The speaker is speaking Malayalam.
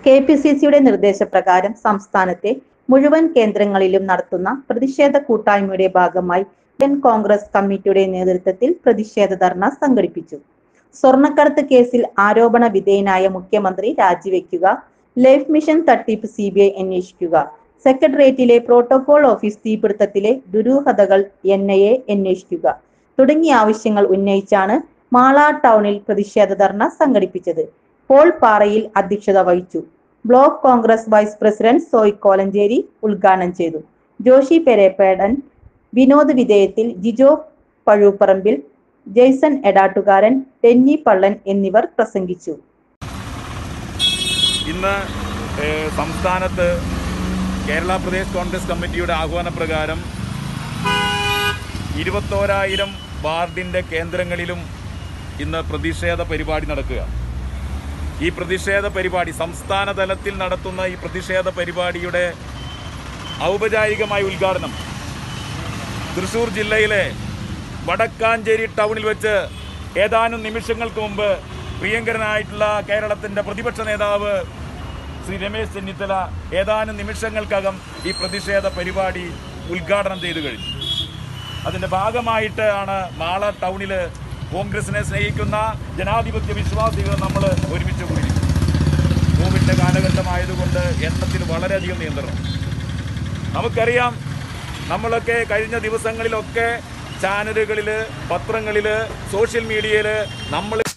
കെ പി സി സിയുടെ നിർദ്ദേശപ്രകാരം സംസ്ഥാനത്തെ മുഴുവൻ കേന്ദ്രങ്ങളിലും നടത്തുന്ന പ്രതിഷേധ കൂട്ടായ്മയുടെ ഭാഗമായി ഇന്ത്യൻ കോൺഗ്രസ് കമ്മിറ്റിയുടെ നേതൃത്വത്തിൽ പ്രതിഷേധ ധർണ സംഘടിപ്പിച്ചു സ്വർണ്ണക്കടത്ത് കേസിൽ ആരോപണ വിധേയനായ മുഖ്യമന്ത്രി രാജിവെക്കുക ലൈഫ് മിഷൻ തട്ടിപ്പ് സി ബി ഐ അന്വേഷിക്കുക സെക്രട്ടേറിയറ്റിലെ പ്രോട്ടോകോൾ ഓഫീസ് തീപിടുത്തത്തിലെ ദുരൂഹതകൾ എൻ ഐ എ അന്വേഷിക്കുക തുടങ്ങിയ ആവശ്യങ്ങൾ ഉന്നയിച്ചാണ് മാള ടൗണിൽ പ്രതിഷേധ ധർണ സംഘടിപ്പിച്ചത് പോൾ പാറയിൽ അധ്യക്ഷത വഹിച്ചു block congress vice president Soy Kolenchery ഉദ്ഘാടനം ചെയ്തു ജോഷി പെരേപ്പേടൻ വിനോദ് വിധേയത്തിൽ ജിജോ പഴൂപ്പറമ്പിൽ ജെയ്സൺ എടാട്ടുകാരൻ ടെന്നി പള്ളൻ എന്നിവർ പ്രസംഗിച്ചു ഇന്ന് ഏഹ്, സംസ്ഥാനത്ത് കേരള പ്രദേശ് കോൺഗ്രസ് കമ്മിറ്റിയുടെ ആഹ്വാനപ്രകാരം ഇരുപത്തോരായിരം വാർഡിൻ്റെ കേന്ദ്രങ്ങളിലും ഇന്ന് പ്രതിഷേധ പരിപാടി നടക്കുക ഈ പ്രതിഷേധ പരിപാടി സംസ്ഥാന തലത്തിൽ നടത്തുന്ന ഈ പ്രതിഷേധ പരിപാടിയുടെ ഔപചാരികമായ ഉദ്ഘാടനം തൃശൂർ ജില്ലയിലെ വടക്കാഞ്ചേരി ടൗണിൽ വെച്ച് ഏതാനും നിമിഷങ്ങൾക്ക് മുമ്പ് പ്രിയങ്കരനായിട്ടുള്ള കേരളത്തിൻ്റെ പ്രതിപക്ഷ നേതാവ് ശ്രീ രമേശ് ചെന്നിത്തല ഏതാനും നിമിഷങ്ങൾക്കകം ഈ പ്രതിഷേധ പരിപാടി ഉദ്ഘാടനം ചെയ്തു കഴിഞ്ഞു അതിൻ്റെ ഭാഗമായിട്ട് ആണ് മാള ടൗണിൽ കോൺഗ്രസിനെ സ്നേഹിക്കുന്ന ജനാധിപത്യ വിശ്വാസികൾ നമ്മൾ ഒരുമിച്ച് കൂടിയിരിക്കുന്നത് കോവിഡിൻ്റെ കാലഘട്ടമായതുകൊണ്ട് എണ്ണത്തിൽ വളരെയധികം നിയന്ത്രണം നമുക്കറിയാം നമ്മളൊക്കെ കഴിഞ്ഞ ദിവസങ്ങളിലൊക്കെ ചാനലുകളിൽ പത്രങ്ങളിൽ സോഷ്യൽ മീഡിയയിൽ നമ്മൾ